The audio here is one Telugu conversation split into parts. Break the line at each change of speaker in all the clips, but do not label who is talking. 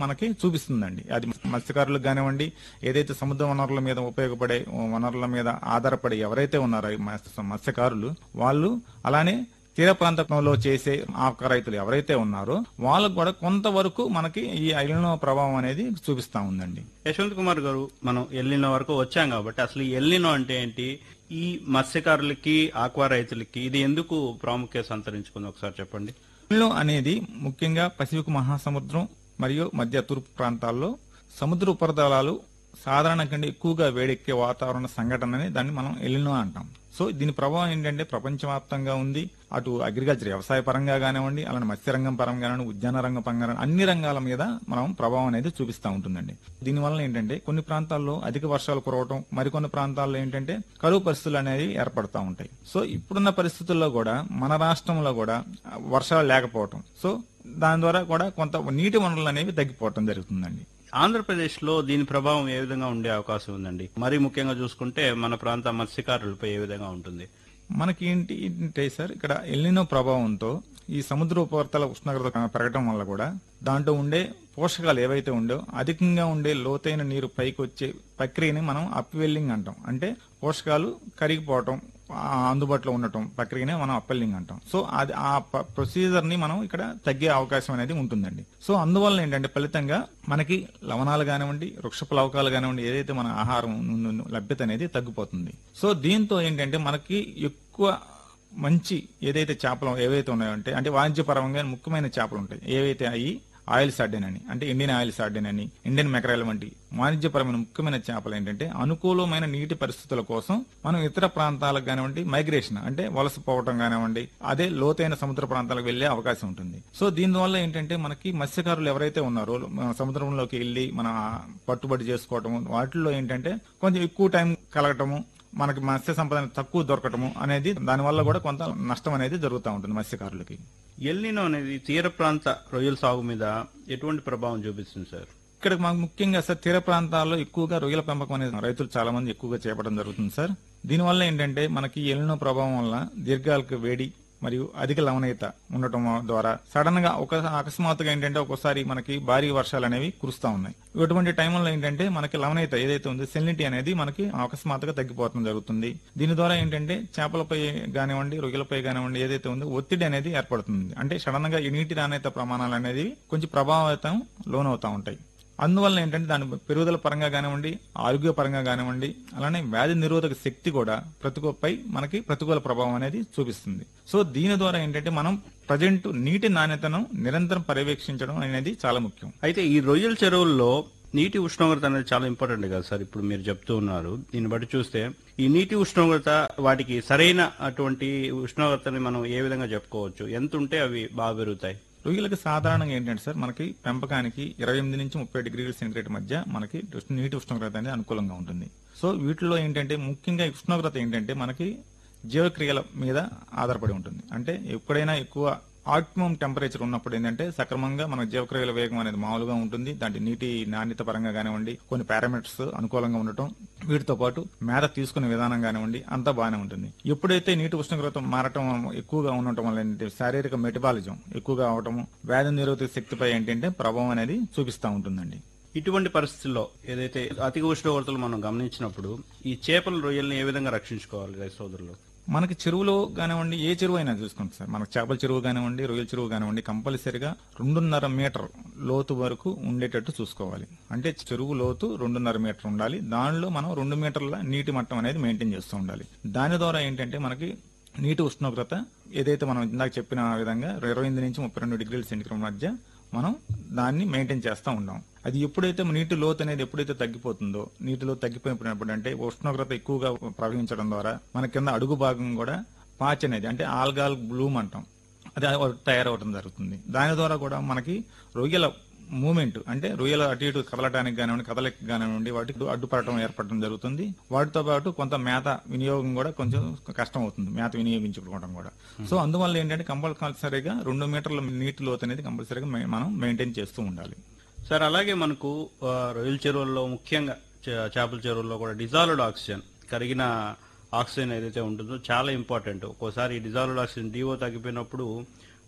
మనకి చూపిస్తుందండి అది మత్స్యకారులకు కానివ్వండి ఏదైతే సముద్ర వనరుల మీద ఉపయోగపడే వనరుల మీద ఆధారపడి ఎవరైతే ఉన్నారో ఈ మత్స్య- మత్స్యకారులు వాళ్ళు అలానే తీర ప్రాంతంలో చేసే ఆక రైతులు ఎవరైతే ఉన్నారో వాళ్ళకు కూడా కొంతవరకు మనకి ఈ ఐలినో ప్రభావం అనేది చూపిస్తా ఉందండి
యశ్వంత్ కుమార్ గారు మనం ఎల్లినో వరకు వచ్చాం కాబట్టి అసలు ఈ ఎల్లినో అంటే ఏంటి ఈ మత్స్యకారులకి ఆక్వా రైతులకి ఇది ఎందుకు ప్రాముఖ్యత సంతరించుకుంది ఒకసారి చెప్పండి
ఎల్నినో అనేది ముఖ్యంగా పసిఫిక్ మహాసముద్రం మరియు మధ్య తూర్పు ప్రాంతాల్లో సముద్ర ఉపరితలాలు సాధారణ కంటే ఎక్కువగా వేడెక్కే వాతావరణ సంఘటనని దాన్ని మనం ఎల్లినో అంటాం సో దీని ప్రభావం ఏంటంటే ప్రపంచవ్యాప్తంగా ఉంది అటు అగ్రికల్చర్ వ్యవసాయ పరంగా కానివ్వండి అలానే మత్స్యరంగం పరంగా కానివ్వండి ఉద్యాన రంగం పరంగా కానివ్వండి, అన్ని రంగాల మీద మనం ప్రభావం అనేది చూపిస్తూ ఉంటుందండి దీనివల్ల ఏంటంటే కొన్ని ప్రాంతాల్లో అధిక వర్షాలు కురవటం మరికొన్ని ప్రాంతాల్లో ఏంటంటే కరువు పరిస్థితులు అనేవి ఏర్పడతా ఉంటాయి సో ఇప్పుడున్న పరిస్థితుల్లో కూడా మన రాష్ట్రంలో కూడా ఆ, వర్షాలు లేకపోవటం సో దాని ద్వారా కూడా కొంత నీటి వనరులు అనేవి తగ్గిపోవటం జరుగుతుందండి
ఆంధ్రప్రదేశ్ లో దీని ప్రభావం ఏ విధంగా ఉండే అవకాశం ఉందండి మరీ ముఖ్యంగా చూసుకుంటే మన ప్రాంత మత్స్యకారులపై ఏ విధంగా ఉంటుంది
మనకి ఏంటి అంటే సార్ ఇక్కడ ఎల్నినో ప్రభావంతో ఈ సముద్ర ఉపరితల ఉష్ణోగ్రత పెరగడం వల్ల కూడా దాంట్లో ఉండే పోషకాలు ఏవైతే ఉండో అధికంగా ఉండే లోతైన నీరు పైకి వచ్చే ప్రక్రియని మనం అప్వెల్లింగ్ అంటాం అంటే పోషకాలు కరిగిపోవటం ఆ అందుబాటులో ఉండటం ప్రక్రియనే మనం అప్వెల్లింగ్ అంటాం సో అది ఆ ప్రొసీజర్ ని మనం ఇక్కడ తగ్గే అవకాశం అనేది ఉంటుందండి సో అందువల్ల ఏంటంటే ఫలితంగా మనకి లవణాలు కానివ్వండి వృక్ష ప్లవకాలు కానివ్వండి ఏదైతే మన ఆహారం ను- లభ్యత అనేది తగ్గిపోతుంది సో దీంతో ఏంటంటే మనకి ఎక్కువ మంచి ఏదైతే చేపలు ఏవైతే ఉన్నాయో అంటే అంటే వాణిజ్యపరంగా ముఖ్యమైన చేపలు ఉంటాయి ఏవైతే అవి ఆయిల్ సార్డెన్ అని అంటే ఇండియన్ ఆయిల్ సార్డెన్ అని ఇండియన్ మెకరైల్ వంటి వాణిజ్యపరమైన ముఖ్యమైన చేపలు ఏంటంటే అనుకూలమైన నీటి పరిస్థితుల కోసం మనం ఇతర ప్రాంతాలకు కానివ్వండి మైగ్రేషన్ అంటే వలస పోవటం కానివ్వండి అదే లోతైన సముద్ర ప్రాంతాలకు వెళ్లే అవకాశం ఉంటుంది సో దీనివల్ల ఏంటంటే మనకి మత్స్యకారులు ఎవరైతే ఉన్నారో మన సముద్రంలోకి వెళ్లి మన పట్టుబడి చేసుకోవటము వాటిల్లో ఏంటంటే కొంచెం ఎక్కువ టైం కలగటము మనకి మత్స్య సంపద అనేది తక్కువ దొరకటము అనేది దానివల్ల కూడా కొంత నష్టం అనేది జరుగుతూ ఉంటుంది మత్స్యకారులకి
ఎల్నినో అనేది తీర ప్రాంత రొయ్యల సాగు మీద ఎటువంటి ప్రభావం చూపిస్తుంది సార్
ఇక్కడ మాకు ముఖ్యంగా సార్ తీర ప్రాంతాల్లో ఎక్కువగా రొయ్యల పెంపకం అనేది రైతులు చాలా మంది ఎక్కువగా చేపట్టడం జరుగుతుంది సార్ దీనివల్ల ఏంటంటే మనకి ఎల్లినో ప్రభావం వల్ల దీర్ఘాలకు వేడి మరియు అధిక లవణీయత ఉండటం ద్వారా సడన్ గా ఒక అకస్మాత్తుగా ఏంటంటే ఒక్కోసారి మనకి భారీ వర్షాలు అనేవి కురుస్తా ఉన్నాయి ఇటువంటి టైంలో ఏంటంటే మనకి లవణీయత ఏదైతే ఉందో సెలినిటీ అనేది మనకి అకస్మాత్తుగా తగ్గిపోవడం జరుగుతుంది దీని ద్వారా ఏంటంటే చేపలపై కానివ్వండి రొయ్యలపై కానివ్వండి ఏదైతే ఉందో ఒత్తిడి అనేది ఏర్పడుతుంది అంటే సడన్ గా ఈ నీటి నాణ్యత ప్రమాణాలు అనేది కొంచెం ప్రభావితం లోనవుతా ఉంటాయి అందువల్ల ఏంటంటే దాని పెరుగుదల పరంగా కానివ్వండి ఆరోగ్య పరంగా కానివ్వండి అలానే వ్యాధి నిరోధక శక్తి కూడా ప్రతికూలపై మనకి ప్రతికూల ప్రభావం అనేది చూపిస్తుంది సో దీని ద్వారా ఏంటంటే మనం ప్రజెంట్ నీటి నాణ్యతను నిరంతరం పర్యవేక్షించడం అనేది చాలా ముఖ్యం
అయితే ఈ రొయ్యల చెరువుల్లో నీటి ఉష్ణోగ్రత అనేది చాలా ఇంపార్టెంట్ కదా సార్ ఇప్పుడు మీరు చెప్తూ ఉన్నారు దీన్ని బట్టి చూస్తే ఈ నీటి ఉష్ణోగ్రత వాటికి సరైన అటువంటి ఉష్ణోగ్రతని మనం ఏ విధంగా చెప్పుకోవచ్చు ఎంత ఉంటే అవి బాగా పెరుగుతాయి
రొయ్యలకు సాధారణంగా ఏంటంటే సార్ మనకి పెంపకానికి ఇరవై ఎనిమిది నుంచి ముప్పై డిగ్రీల సెంటిగ్రేడ్ మధ్య మనకి ఉష్ణ- నీటి ఉష్ణోగ్రత అనేది అనుకూలంగా ఉంటుంది సో వీటిలో ఏంటంటే ముఖ్యంగా ఈ ఉష్ణోగ్రత ఏంటంటే మనకి జీవక్రియల మీద ఆధారపడి ఉంటుంది అంటే ఎప్పుడైనా ఎక్కువ ఆప్టిమం టెంపరేచర్ ఉన్నప్పుడు ఏంటంటే సక్రమంగా మన జీవక్రియల వేగం అనేది మామూలుగా ఉంటుంది దాంట్లో నీటి నాణ్యత పరంగా కానివ్వండి కొన్ని పారామీటర్స్ అనుకూలంగా ఉండటం వీటితో పాటు మేత తీసుకునే విధానం కానివ్వండి అంతా బాగానే ఉంటుంది ఎప్పుడైతే నీటి ఉష్ణోగ్రత మారటం ఎక్కువగా ఉండటం వల్ల ఏంటంటే శారీరక మెటబాలిజం ఎక్కువగా అవటము వ్యాధి నిరోధక శక్తిపై ఏంటంటే ప్రభావం అనేది చూపిస్తూ ఉంటుందండి
ఇటువంటి పరిస్థితుల్లో ఏదైతే అధిక ఉష్ణోగ్రతలు మనం గమనించినప్పుడు ఈ చేపల రొయ్యల్ని ఏ విధంగా రక్షించుకోవాలి రైతు సోదరులు
మనకి చెరువులో కానివ్వండి ఏ చెరువు అయినా చూసుకోండి సార్ మనకి చేపల చెరువు కానివ్వండి రొయ్యల చెరువు కానివ్వండి కంపల్సరిగా రెండున్నర మీటర్ లోతు వరకు ఉండేటట్టు చూసుకోవాలి అంటే చెరువు లోతు రెండున్నర మీటర్ ఉండాలి దానిలో మనం రెండు మీటర్ల నీటి మట్టం అనేది మెయింటైన్ చేస్తూ ఉండాలి దాని ద్వారా ఏంటంటే మనకి నీటి ఉష్ణోగ్రత ఏదైతే మనం ఇందాక చెప్పిన విధంగా ఇరవై ఎనిమిది నుంచి ముప్పై రెండు డిగ్రీల సెంటిగ్రేడ్ మధ్య మనం దాన్ని మెయింటైన్ చేస్తూ ఉంటాం అది ఎప్పుడైతే నీటి లోతు అనేది ఎప్పుడైతే తగ్గిపోతుందో నీటిలో తగ్గిపోయినప్పుడు అంటే ఉష్ణోగ్రత ఎక్కువగా ప్రవహించడం ద్వారా మన కింద అడుగు భాగం కూడా పాచ్ అనేది అంటే ఆల్గాల్ బ్లూమ్ అంటాం అది తయారవడం జరుగుతుంది దాని ద్వారా కూడా మనకి రొయ్యల మూమెంట్ అంటే రొయ్యలు అటు ఇటు కదలటానికి కానివ్వండి కదలకి కానివ్వండి వాటికి అడ్డుపడటం ఏర్పడటం జరుగుతుంది వాటితో పాటు కొంత మేత వినియోగం కూడా కొంచెం కష్టం అవుతుంది మేత వినియోగించుకోవడం కూడా సో అందువల్ల ఏంటంటే కంపల్సరీగా రెండు మీటర్ల నీటి లోతు అనేది కంపల్సరీగా మె- మనం మెయింటైన్ చేస్తూ ఉండాలి
సార్ అలాగే మనకు ఆ, రొయ్యల చెరువుల్లో ముఖ్యంగా చే- చేపల చెరువుల్లో కూడా డిజాల్వ్డ్ ఆక్సిజన్ కరిగిన ఆక్సిజన్ ఏదైతే ఉంటుందో చాలా ఇంపార్టెంట్ ఒక్కోసారి డిజాల్వ్డ్ ఆక్సిజన్ డిఓ తగ్గిపోయినప్పుడు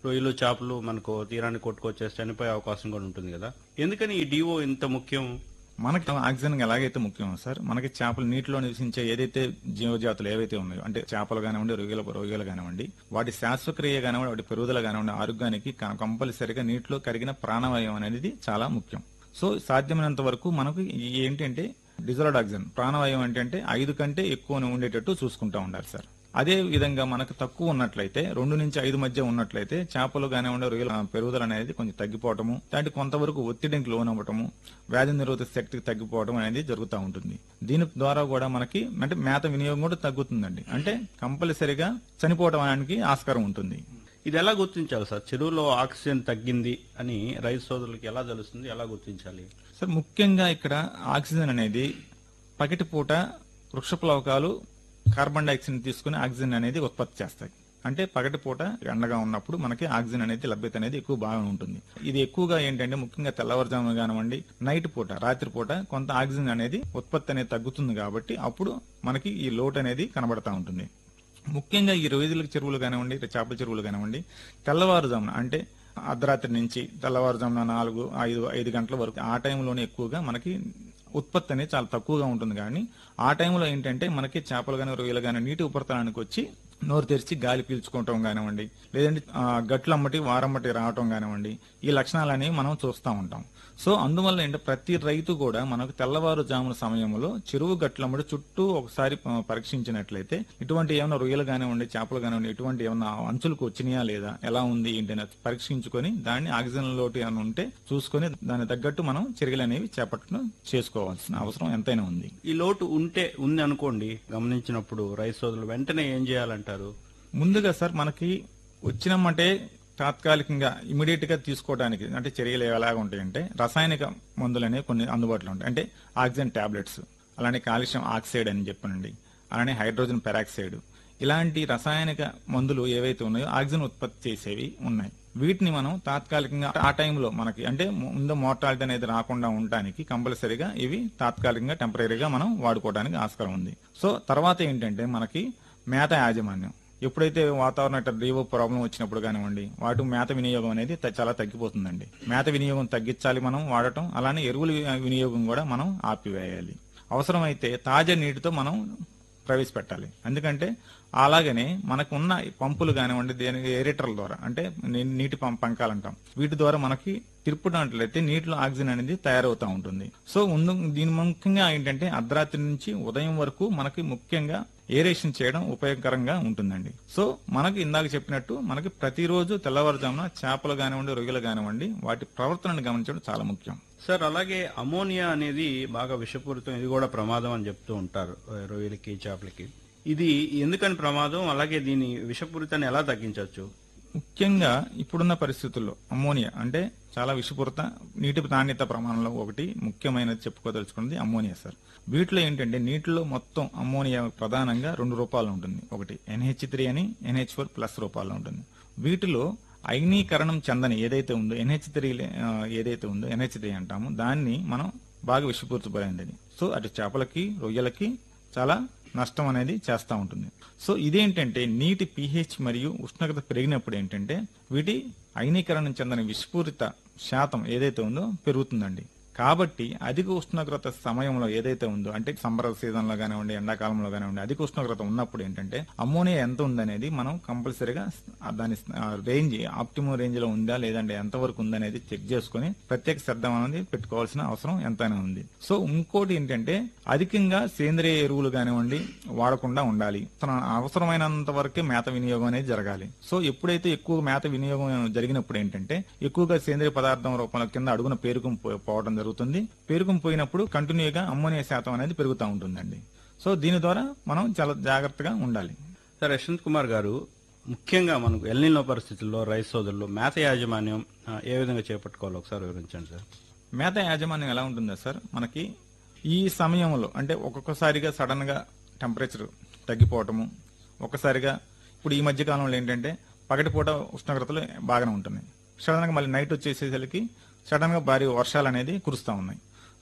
రొయ్యలు చేపలు మనకు తీరాన్ని కొట్టుకొచ్చేసి చనిపోయే అవకాశం కూడా ఉంటుంది కదా ఎందుకని ఈ డిఓ ఇంత ముఖ్యం
మనకి ఆక్సిజన్ ఎలాగైతే ముఖ్యం సార్ మనకి చేపలు నీటిలో నివసించే ఏదైతే జీవజాతులు ఏవైతే ఉన్నాయో అంటే చేపలు కానివ్వండి రొయ్యలు రొయ్యలు కానివ్వండి వాటి శాశ్వక్రియ కానివ్వండి వాటి పెరుగుదల కానివ్వండి ఆరోగ్యానికి క- కంపల్సరిగా నీటిలో కరిగిన ప్రాణవాయువు అనేది చాలా ముఖ్యం సో సాధ్యమైనంత వరకు మనకు ఈ ఏంటంటే డిజర్వ్డ్ ఆక్సిజన్ ప్రాణవాయువు ఏంటంటే ఐదు కంటే ఎక్కువ ఉండేటట్టు చూసుకుంటా ఉండాలి సార్ అదే విధంగా మనకు తక్కువ ఉన్నట్లయితే రెండు నుంచి ఐదు మధ్య ఉన్నట్లయితే చేపలు కానివ్వండి రొయ్యల పెరుగుదల అనేది కొంచెం తగ్గిపోవటము దాంట్లో కొంతవరకు ఒత్తిడికి లోనవ్వటము వ్యాధి నిరోధక శక్తికి తగ్గిపోవడం అనేది జరుగుతూ ఉంటుంది దీని ద్వారా కూడా మనకి అంటే మేత వినియోగం కూడా తగ్గుతుందండి అంటే కంపల్సరిగా చనిపోవడానికి ఆస్కారం ఉంటుంది
ఇది ఎలా గుర్తించాలి సార్ చెరువులో ఆక్సిజన్ తగ్గింది అని రైతు సోదరులకు ఎలా తెలుస్తుంది ఎలా గుర్తించాలి
సార్ ముఖ్యంగా ఇక్కడ ఆక్సిజన్ అనేది పగటిపూట వృక్షప్లవకాలు కార్బన్ డైఆక్సైడ్ తీసుకుని ఆక్సిజన్ అనేది ఉత్పత్తి చేస్తాయి అంటే పగటిపూట ఎండగా ఉన్నప్పుడు మనకి ఆక్సిజన్ అనేది లభ్యత అనేది ఎక్కువ బాగా ఉంటుంది ఇది ఎక్కువగా ఏంటంటే ముఖ్యంగా తెల్లవారుజామున కానివ్వండి నైట్ పూట రాత్రి పూట కొంత ఆక్సిజన్ అనేది ఉత్పత్తి అనేది తగ్గుతుంది కాబట్టి అప్పుడు మనకి ఈ లోటు అనేది కనబడతా ఉంటుంది ముఖ్యంగా ఈ రొయ్యల చెరువులు కానివ్వండి చేపల చెరువులు కానివ్వండి తెల్లవారుజామున అంటే అర్ధరాత్రి నుంచి తెల్లవారుజామున నాలుగు ఐదు ఐదు గంటల వరకు ఆ టైంలోనే ఎక్కువగా మనకి ఉత్పత్తి అనేది చాలా తక్కువగా ఉంటుంది కానీ ఆ టైంలో ఏంటంటే మనకి చేపలు కానీ రొయ్యలు కానీ నీటి ఉపరితలానికి వచ్చి నోరు తెరిచి గాలి పీల్చుకోవటం కానివ్వండి లేదంటే ఆ, గట్లమ్మటి వారమ్మటి రావటం కానివ్వండి ఈ లక్షణాలు అనేవి మనం చూస్తూ ఉంటాం సో అందువల్ల ఏంటంటే ప్రతి రైతు కూడా మనకు తెల్లవారుజామున సమయంలో చెరువు గట్లమ్మటి చుట్టూ ఒకసారి ఆ, పరీక్షించినట్లయితే ఇటువంటి ఏమైనా రొయ్యలు కానివ్వండి చేపలు కానివ్వండి ఇటువంటి ఏమైనా అంచులకు వచ్చినాయా లేదా ఎలా ఉంది ఏంటి అనేది పరీక్షించుకొని దాన్ని ఆక్సిజన్ లోటు ఏమైనా ఉంటే చూసుకొని దానికి తగ్గట్టు మనం చర్యలు అనేవి చేపట్టడం చేసుకోవాల్సిన అవసరం ఎంతైనా ఉంది
ఈ లోటు ఉంటే ఉంది అనుకోండి గమనించినప్పుడు రైతు సోదరులు వెంటనే ఏం చేయాలంటారు
ముందుగా సార్ మనకి వచ్చినమ్మంటే తాత్కాలికంగా ఇమీడియట్ గా తీసుకోవడానికి అంటే చర్యలు ఎలాగ ఉంటాయంటే రసాయనిక మందులు అనేవి కొన్ని అందుబాటులో ఉంటాయి అంటే ఆక్సిజన్ టాబ్లెట్స్ అలానే కాల్షియం ఆక్సైడ్ అని చెప్పనండి అలానే హైడ్రోజన్ పెరాక్సైడ్ ఇలాంటి రసాయనిక మందులు ఏవైతే ఉన్నాయో ఆక్సిజన్ ఉత్పత్తి చేసేవి ఉన్నాయి వీటిని మనం తాత్కాలికంగా ఆ టైంలో మనకి అంటే ముందు మోర్టాలిటీ అనేది రాకుండా ఉండటానికి కంపల్సరీగా ఇవి తాత్కాలికంగా టెంపరీగా మనం వాడుకోవడానికి ఆస్కారం ఉంది సో తర్వాత ఏంటంటే మనకి మేత యాజమాన్యం ఎప్పుడైతే వాతావరణ ఇట్లా రీవో ప్రాబ్లం వచ్చినప్పుడు కానివ్వండి వాటి మేత వినియోగం అనేది త- చాలా తగ్గిపోతుందండి మేత వినియోగం తగ్గించాలి మనం వాడటం అలానే ఎరువుల వి- వినియోగం కూడా మనం ఆపివేయాలి అవసరమైతే తాజా నీటితో మనం ప్రవేశపెట్టాలి ఎందుకంటే అలాగనే మనకు ఉన్న ఈ పంపులు కానివ్వండి దేని ఏరేటర్ల ద్వారా అంటే నీ- నీటి పం- పంకాలంటాం వీటి ద్వారా మనకి తిరుపునట్లయితే నీటిలో ఆక్సిజన్ అనేది తయారవుతూ ఉంటుంది సో ముందు దీని ముఖ్యంగా ఏంటంటే అర్ధరాత్రి నుంచి ఉదయం వరకు మనకి ముఖ్యంగా ఏరేషన్ చేయడం ఉపయోగకరంగా ఉంటుందండి సో మనకి ఇందాక చెప్పినట్టు మనకి ప్రతిరోజు తెల్లవారుజామున చేపలు కానివ్వండి రొయ్యలు కానివ్వండి వాటి ప్రవర్తనను గమనించడం చాలా ముఖ్యం
సార్ అలాగే అమోనియా అనేది బాగా విషపూరితం ఇది కూడా ప్రమాదం అని చెప్తూ ఉంటారు ఆ, రొయ్యలకి చేపలకి ఇది ఎందుకని ప్రమాదం అలాగే దీని విషపూరితాన్ని ఎలా తగ్గించవచ్చు
ముఖ్యంగా ఇప్పుడున్న పరిస్థితుల్లో అమ్మోనియా అంటే చాలా విషపూరిత నీటి నాణ్యత ప్రమాణంలో ఒకటి ముఖ్యమైనది చెప్పుకోదలుచుకున్నది అమ్మోనియా సార్ వీటిలో ఏంటంటే నీటిలో మొత్తం అమ్మోనియా ప్రధానంగా రెండు రూపాయలు ఉంటుంది ఒకటి ఎన్హెచ్ త్రీ అని ఎన్హెచ్ ఫోర్ ప్లస్ రూపాయలు ఉంటుంది వీటిలో అయనీకరణం చెందని ఏదైతే ఉందో ఎన్హెచ్ త్రీ ఏదైతే ఉందో ఎన్హెచ్ త్రీ అంటాము దాన్ని మనం బాగా విషపూరితమైనది సో అటు చేపలకి రొయ్యలకి చాలా నష్టం అనేది చేస్తూ ఉంటుంది సో ఇదేంటంటే నీటి pH మరియు ఉష్ణోగ్రత పెరిగినప్పుడు ఏంటంటే వీటి అయనీకరణం చెందని విస్ఫూరిత శాతం ఏదైతే ఉందో పెరుగుతుందండి కాబట్టి అధిక ఉష్ణోగ్రత సమయంలో ఏదైతే ఉందో అంటే సంబర సీజన్లో కానివ్వండి ఎండాకాలంలో కానివ్వండి అధిక ఉష్ణోగ్రత ఉన్నప్పుడు ఏంటంటే అమ్మోనియా ఎంత ఉందనేది మనం కంపల్సరీగా ఆ దాని రేంజ్ ఆప్టిమం రేంజ్ లో ఉందా లేదంటే ఎంత వరకు ఉందనేది చెక్ చేసుకుని ప్రత్యేక శ్రద్ధ అనేది పెట్టుకోవాల్సిన అవసరం ఎంతైనా ఉంది సో ఇంకోటి ఏంటంటే అధికంగా సేంద్రియ ఎరువులు కానివ్వండి వాడకుండా ఉండాలి తన అవసరమైనంత వరకే మేత వినియోగం అనేది జరగాలి సో ఎప్పుడైతే ఎక్కువ మేత వినియోగం జరిగినప్పుడు ఏంటంటే ఎక్కువగా సేంద్రియ పదార్థం రూపంలో కింద అడుగున పేరుకుని పో- పోవడం జరుగుతుంది పేరుకుని పోయినప్పుడు కంటిన్యూగా అమ్మోనియా శాతం అనేది పెరుగుతూ ఉంటుందండి సో దీని ద్వారా మనం చాలా జాగ్రత్తగా ఉండాలి
సార్ యశ్వంత్ కుమార్ గారు ముఖ్యంగా మనకు ఎల్నిలో పరిస్థితుల్లో రైతు సోదరులు మేత యాజమాన్యం ఆ, ఏ విధంగా చేపట్టుకోవాలో ఒకసారి వివరించండి సార్
మేత యాజమాన్యం ఎలా ఉంటుందా సార్ మనకి ఈ సమయంలో అంటే ఒక్కొక్కసారిగా సడన్ గా టెంపరేచర్ తగ్గిపోవటము ఒక్కసారిగా ఇప్పుడు ఈ మధ్య కాలంలో ఏంటంటే పగటిపూట ఉష్ణోగ్రతలు బాగానే ఉంటున్నాయి సడన్ గా మళ్ళీ నైట్ వచ్చేసేసరికి సడన్ గా భారీ వర్షాలు అనేది కురుస్తా ఉన్నాయి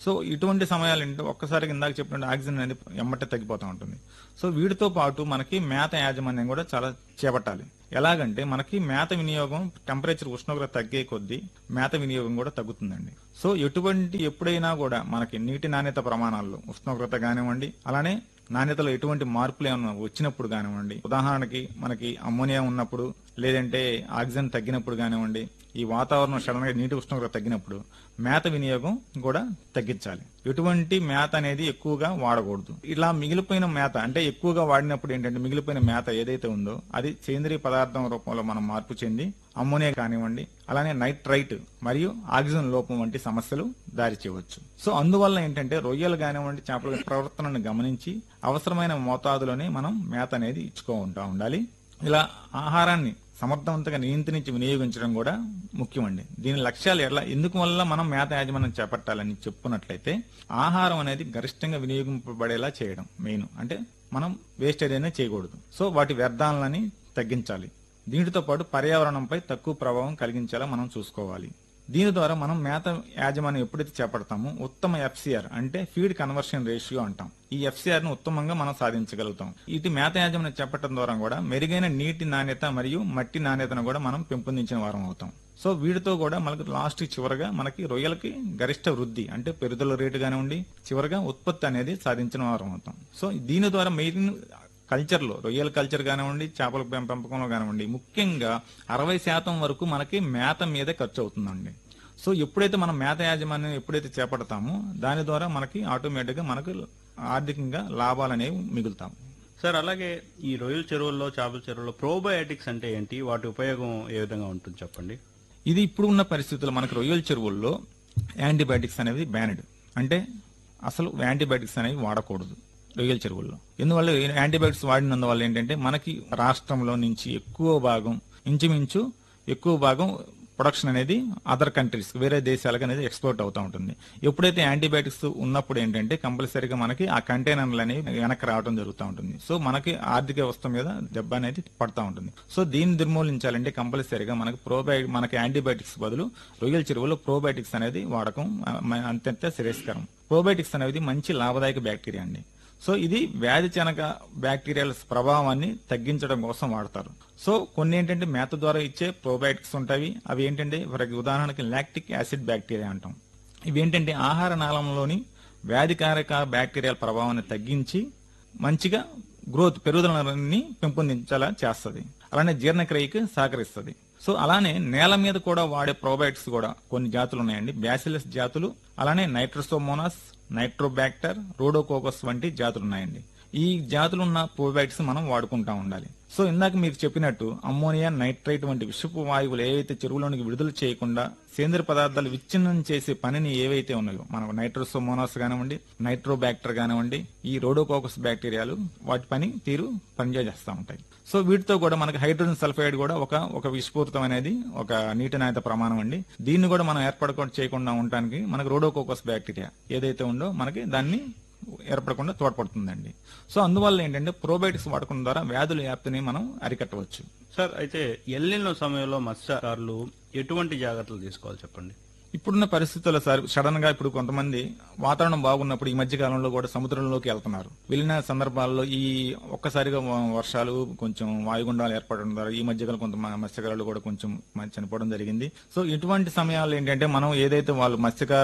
సో ఇటువంటి సమయాలు ఏంటంటే ఒక్కసారి ఇందాక చెప్పినట్టు ఆక్సిజన్ అనేది ఎమ్మటే తగ్గిపోతూ ఉంటుంది సో వీటితో పాటు మనకి మేత యాజమాన్యం కూడా చాలా చేపట్టాలి ఎలాగంటే మనకి మేత వినియోగం టెంపరేచర్ ఉష్ణోగ్రత తగ్గే కొద్దీ మేత వినియోగం కూడా తగ్గుతుందండి సో ఎటువంటి ఎప్పుడైనా కూడా మనకి నీటి నాణ్యత ప్రమాణాల్లో ఉష్ణోగ్రత కానివ్వండి అలానే నాణ్యతలో ఎటువంటి మార్పులు ఏమైనా వచ్చినప్పుడు కానివ్వండి ఉదాహరణకి మనకి అమ్మోనియా ఉన్నప్పుడు లేదంటే ఆక్సిజన్ తగ్గినప్పుడు కానివ్వండి ఈ వాతావరణం సడన్ గా నీటి ఉష్ణోగ్రత తగ్గినప్పుడు మేత వినియోగం కూడా తగ్గించాలి ఎటువంటి మేత అనేది ఎక్కువగా వాడకూడదు ఇలా మిగిలిపోయిన మేత అంటే ఎక్కువగా వాడినప్పుడు ఏంటంటే మిగిలిపోయిన మేత ఏదైతే ఉందో అది సేంద్రియ పదార్థం రూపంలో మనం మార్పు చెంది అమ్మోనియా కానివ్వండి అలానే నైట్రైట్ మరియు ఆక్సిజన్ లోపం వంటి సమస్యలు దారి చేయవచ్చు సో అందువల్ల ఏంటంటే రొయ్యలు కానివ్వండి చేపల ప్రవర్తనను గమనించి అవసరమైన మోతాదులోనే మనం మేత అనేది ఇచ్చుకుంటా ఉండాలి ఇలా ఆహారాన్ని సమర్థవంతంగా నియంత్రించి వినియోగించడం కూడా ముఖ్యమండి దీని లక్ష్యాలు ఎలా ఎందుకు వల్ల మనం మేత యాజమాన్యం చేపట్టాలని చెప్పుకున్నట్లయితే ఆహారం అనేది గరిష్టంగా వినియోగింపబడేలా చేయడం మెయిన్ అంటే మనం వేస్టేజ్ అనేది చేయకూడదు సో వాటి వ్యర్థాలని తగ్గించాలి దీనితో పాటు పర్యావరణంపై తక్కువ ప్రభావం కలిగించేలా మనం చూసుకోవాలి దీని ద్వారా మనం మేత యాజమాన్యం ఎప్పుడైతే చేపడతామో ఉత్తమ ఎఫ్సిఆర్ అంటే ఫీడ్ కన్వర్షన్ రేషియో అంటాం ఈ ఎఫ్సిఆర్ ను ఉత్తమంగా మనం సాధించగలుగుతాం ఇటు మేత యాజమాన్యం చేపట్టడం ద్వారా కూడా మెరుగైన నీటి నాణ్యత మరియు మట్టి నాణ్యతను కూడా మనం పెంపొందించిన వారం అవుతాం సో వీటితో కూడా మనకు లాస్ట్ చివరగా మనకి రొయ్యలకి గరిష్ట వృద్ధి అంటే పెరుగుదల రేటు కానివ్వండి చివరగా ఉత్పత్తి అనేది సాధించిన వారం అవుతాం సో దీని ద్వారా మెయిన్ కల్చర్ లో రొయ్యల కల్చర్ కానివ్వండి చేపల పెం- పెంపకంలో కానివ్వండి ముఖ్యంగా అరవై శాతం వరకు మనకి మేత మీదే ఖర్చు అవుతుందండి సో ఎప్పుడైతే మనం మేత యాజమాన్యం ఎప్పుడైతే చేపడతామో దాని ద్వారా మనకి ఆటోమేటిక్ గా మనకు ఆర్థికంగా లాభాలు అనేవి మిగులుతాం
సార్ అలాగే ఈ రొయ్యల చెరువుల్లో చేపల చెరువుల్లో ప్రోబయోటిక్స్ అంటే ఏంటి వాటి ఉపయోగం ఏ విధంగా ఉంటుంది చెప్పండి
ఇది ఇప్పుడు ఉన్న పరిస్థితుల్లో మనకి రొయ్యల చెరువుల్లో యాంటీబయాటిక్స్ అనేవి బ్యానెడ్ అంటే అసలు యాంటీబయాటిక్స్ అనేవి వాడకూడదు రొయ్యల చెరువుల్లో ఎందువల్ల యాంటీబయాటిక్స్ వాడినందువల్ల ఏంటంటే మనకి రాష్ట్రంలో నుంచి ఎక్కువ భాగం ఇంచుమించు ఎక్కువ భాగం ప్రొడక్షన్ అనేది అదర్ కంట్రీస్ వేరే దేశాలకు అనేది ఎక్స్పోర్ట్ అవుతూ ఉంటుంది ఎప్పుడైతే యాంటీబయాటిక్స్ ఉన్నప్పుడు ఏంటంటే కంపల్సరీగా మనకి ఆ కంటైనర్లు అనేవి వెనక్కి రావడం జరుగుతూ ఉంటుంది సో మనకి ఆర్థిక వ్యవస్థ మీద దెబ్బ అనేది పడతా ఉంటుంది సో దీన్ని నిర్మూలించాలంటే కంపల్సరీగా మనకి ప్రోబయో మనకి యాంటీబయాటిక్స్ బదులు రొయ్యల చెరువులో ప్రోబయోటిక్స్ అనేది వాడకం ఆ, మ- అత్యంత శ్రేయస్కరం ప్రోబయోటిక్స్ అనేది మంచి లాభదాయక బ్యాక్టీరియా అండి సో ఇది వ్యాధి జనక బ్యాక్టీరియాల ప్రభావాన్ని తగ్గించడం కోసం వాడతారు సో కొన్ని ఏంటంటే మేత ద్వారా ఇచ్చే ప్రోబయోటిక్స్ ఉంటాయి అవి ఏంటంటే ఫర్ ఉదాహరణకి లాక్టిక్ యాసిడ్ బ్యాక్టీరియా అంటాం ఇవి ఏంటంటే ఆహార నాళంలోని వ్యాధికారక బ్యాక్టీరియాల ప్రభావాన్ని తగ్గించి మంచిగా గ్రోత్ పెరుగుదలని పెంపొందించేలా చేస్తుంది అలానే జీర్ణక్రియకి సహకరిస్తుంది సో అలానే నేల మీద కూడా వాడే ప్రోబయోటిక్స్ కూడా కొన్ని జాతులు ఉన్నాయండి బ్యాసిలస్ జాతులు అలానే నైట్రోసోమోనాస్ నైట్రోబ్యాక్టర్ రోడోకోకస్ వంటి జాతులు ఉన్నాయండి ఈ జాతులు ఉన్న ప్రోబయోటిక్స్ మనం వాడుకుంటా ఉండాలి సో ఇందాక మీకు చెప్పినట్టు అమ్మోనియా నైట్రైట్ వంటి విషపు వాయువులు ఏవైతే చెరువులోనికి విడుదల చేయకుండా సేంద్రియ పదార్థాలు విచ్ఛిన్నం చేసే పనిని ఏవైతే ఉన్నాయో మన నైట్రోసోమోనాస్ కానివ్వండి నైట్రోబ్యాక్టర్ కానివ్వండి ఈ రోడోకోకస్ బ్యాక్టీరియాలు వాటి పని తీరు పనిచేస్తూ ఉంటాయి సో వీటితో కూడా మనకి హైడ్రోజన్ సల్ఫైడ్ కూడా ఒక ఒక విషపూరితం అనేది ఒక నీటి నాణ్యత ప్రమాణం అండి దీన్ని కూడా మనం ఏర్పడకుండా చేయకుండా ఉండటానికి మనకి రోడోకోకస్ బ్యాక్టీరియా ఏదైతే ఉందో మనకి దాన్ని ఏర్పడకుండా తోడ్పడుతుందండి సో అందువల్ల ఏంటంటే ప్రోబయోటిక్స్ వాడకం ద్వారా వ్యాధుల వ్యాప్తిని మనం అరికట్టవచ్చు
సార్ అయితే ఎల్లిన సమయంలో మత్స్యకారులు ఎటువంటి జాగ్రత్తలు తీసుకోవాలి చెప్పండి
ఇప్పుడున్న పరిస్థితుల్లో సార్ సడన్ గా ఇప్పుడు కొంతమంది వాతావరణం బాగున్నప్పుడు ఈ మధ్య కాలంలో కూడా సముద్రంలోకి వెళ్తున్నారు వెళ్ళిన సందర్భాల్లో ఈ ఒక్కసారిగా వ- వర్షాలు కొంచెం వాయుగుండాలు ఏర్పడడం ద్వారా ఈ మధ్యకాలం కొంత మ- మత్స్యకారులు కూడా కొంచెం మ- చనిపోవడం జరిగింది సో ఇటువంటి సమయాల్లో ఏంటంటే మనం ఏదైతే వాళ్ళు మత్స్యకార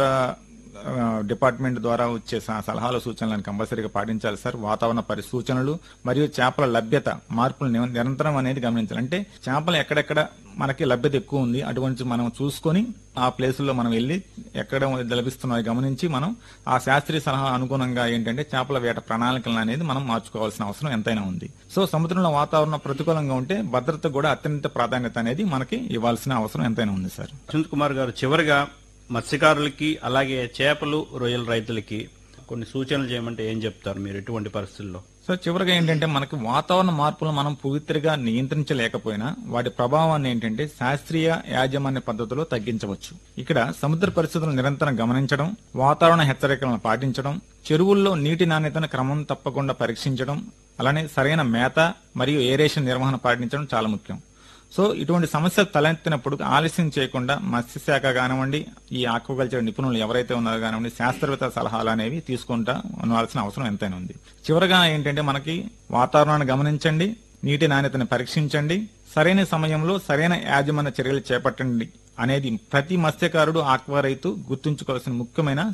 ఆ, డిపార్ట్మెంట్ ద్వారా వచ్చే స- సలహాలు సూచనలను కంపల్సరీగా పాటించాలి సార్ వాతావరణ పరి సూచనలు మరియు చేపల లభ్యత మార్పులు నిర- నిరంతరం అనేది గమనించాలి అంటే చేపలు ఎక్కడెక్కడ మనకి లభ్యత ఎక్కువ ఉంది అటువంటి మనం చూసుకొని ఆ ప్లేసుల్లో మనం వెళ్ళి ఎక్కడ లభిస్తున్నాయో గమనించి మనం ఆ శాస్త్రీయ సలహా అనుగుణంగా ఏంటంటే చేపల వేట ప్రణాళికలను అనేది మనం మార్చుకోవాల్సిన అవసరం ఎంతైనా ఉంది సో సముద్రంలో వాతావరణం ప్రతికూలంగా ఉంటే భద్రత కూడా అత్యంత ప్రాధాన్యత అనేది మనకి ఇవ్వాల్సిన అవసరం ఎంతైనా ఉంది సార్
వసంత్ కుమార్ గారు చివరిగా మత్స్యకారులకి అలాగే చేపలు రొయ్యల రైతులకి కొన్ని సూచనలు చేయమంటే ఏం చెప్తారు మీరు ఎటువంటి పరిస్థితుల్లో
సో చివరిగా ఏంటంటే మనకి వాతావరణ మార్పులను మనం పూర్తిగా నియంత్రించలేకపోయినా వాటి ప్రభావాన్ని ఏంటంటే శాస్త్రీయ యాజమాన్య పద్ధతిలో తగ్గించవచ్చు ఇక్కడ సముద్ర పరిస్థితులను నిరంతరం గమనించడం వాతావరణ హెచ్చరికలను పాటించడం చెరువుల్లో నీటి నాణ్యతను క్రమం తప్పకుండా పరీక్షించడం అలానే సరైన మేత మరియు ఏరేషన్ నిర్వహణ పాటించడం చాలా ముఖ్యం సో ఇటువంటి సమస్యలు తలెత్తినప్పుడు ఆలస్యం చేయకుండా మత్స్యశాఖ కానివ్వండి ఈ ఆక్వాకల్చర్ నిపుణులు ఎవరైతే ఉన్నారో కానివ్వండి శాస్త్రవేత్త సలహాలు అనేవి తీసుకుంటా ఉండవలసిన అవసరం ఎంతైనా ఉంది చివరగా ఏంటంటే మనకి వాతావరణాన్ని గమనించండి నీటి నాణ్యతను పరీక్షించండి సరైన సమయంలో సరైన యాజమాన్య చర్యలు చేపట్టండి అనేది ప్రతి మత్స్యకారుడు ఆక్వా రైతు గుర్తుంచుకోవాల్సిన ముఖ్యమైన